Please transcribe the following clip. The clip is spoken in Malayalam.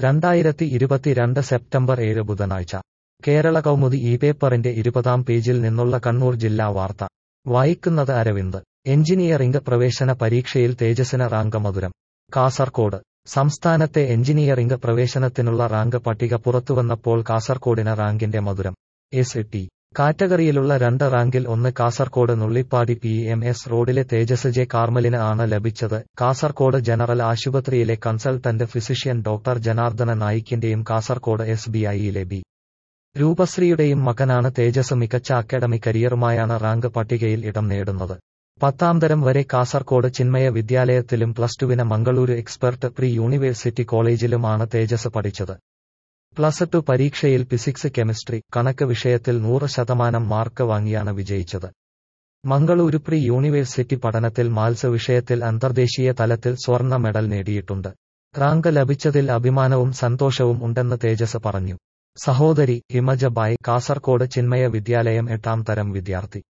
രണ്ടായിരത്തി ഇരുപത്തിരണ്ട് സെപ്റ്റംബർ ഏഴ് ബുധനാഴ്ച കേരള കൗമുദി ഈ പേപ്പറിന്റെ ഇരുപതാം പേജിൽ നിന്നുള്ള കണ്ണൂർ ജില്ലാ വാർത്ത വായിക്കുന്നത് അരവിന്ദ് എഞ്ചിനീയറിംഗ് പ്രവേശന പരീക്ഷയിൽ തേജസ്സിന് റാങ്ക് മധുരം കാസർകോട് സംസ്ഥാനത്തെ എഞ്ചിനീയറിംഗ് പ്രവേശനത്തിനുള്ള റാങ്ക് പട്ടിക പുറത്തുവന്നപ്പോൾ കാസർകോടിന് റാങ്കിന്റെ മധുരം എസ് ടി കാറ്റഗറിയിലുള്ള രണ്ട് റാങ്കിൽ ഒന്ന് Kasaragod Nullippady P M S റോഡിലെ തേജസ് ജെ കാർമലിന് ആണ് ലഭിച്ചത് കാസർകോട് ജനറൽ ആശുപത്രിയിലെ കൺസൾട്ടന്റ് ഫിസിഷ്യൻ ഡോക്ടർ ജനാർദ്ദന നായിക്കിന്റെയും കാസർകോട് എസ് ബി ഐയിലെ ബി രൂപശ്രീയുടെയും മകനാണ് തേജസ് മികച്ച അക്കാഡമിക് കരിയറുമായാണ് റാങ്ക് പട്ടികയിൽ ഇടം നേടുന്നത് പത്താം തരം വരെ കാസർകോട് ചിന്മയ വിദ്യാലയത്തിലും പ്ലസ് ടുവിന് മംഗളൂരു എക്സ്പെർട്ട് പ്രീ യൂണിവേഴ്സിറ്റി കോളേജിലുമാണ് തേജസ് പഠിച്ചത് പ്ലസ് ടു പരീക്ഷയിൽ ഫിസിക്സ് കെമിസ്ട്രി കണക്ക് വിഷയത്തിൽ നൂറ് ശതമാനം മാർക്ക് വാങ്ങിയാണ് വിജയിച്ചത് മംഗളൂരു പ്രീ യൂണിവേഴ്സിറ്റി പഠനത്തിൽ മാത്സ് വിഷയത്തിൽ അന്തർദേശീയ തലത്തിൽ സ്വർണ്ണ മെഡൽ നേടിയിട്ടുണ്ട് റാങ്ക് ലഭിച്ചതിൽ അഭിമാനവും സന്തോഷവും ഉണ്ടെന്ന് തേജസ് പറഞ്ഞു സഹോദരി ഹിമജബായ് കാസർകോട് ചിന്മയ വിദ്യാലയം എട്ടാം തരം വിദ്യാർത്ഥി